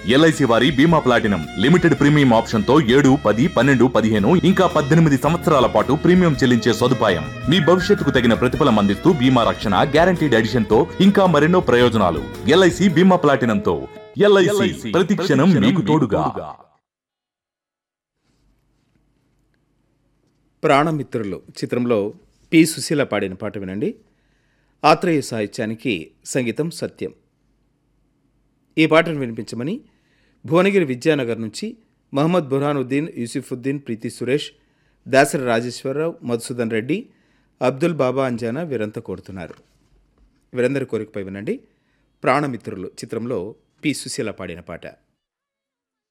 LIC వారి బీమా platinum limited premium option తో ఏడు పది పన్నెండు పదిహేను ఇంకా పద్దెనిమిది సంవత్సరాల పాటు ప్రీమియం చెల్లించే సదుపాయం మీ భవిష్యత్తుకు తగిన ప్రతిఫలం అందిస్తూ బీమా రక్షణ గ్యారంటీడ్ ఎడిషన్ తో ఇంకా మరెన్నో ప్రయోజనాలు ఎల్ఐసి బీమా ప్లాటినం తో ఎల్ఐసి ప్రతి క్షణం మీకు తోడుగా ప్రాణమిత్రులు చిత్రంలో పి సుశీల పాడిన పాట వినండి ఆత్రేయ సాహిత్యానికి సంగీతం సత్యం ఈ పాటను వినిపించమని భువనగిరి విద్యానగర్ నుంచి మహమ్మద్ బుర్హానుద్దీన్ యూసుఫుద్దీన్ ప్రీతి సురేష్ దాసరి రాజేశ్వరరావు మధుసూదన్ రెడ్డి అబ్దుల్ బాబా అంజానా వీరంతా కోరుతున్నారు వీరందరి కోరికపై వినండి ప్రాణమిత్రులు చిత్రంలో పి సుశీల పాడిన పాట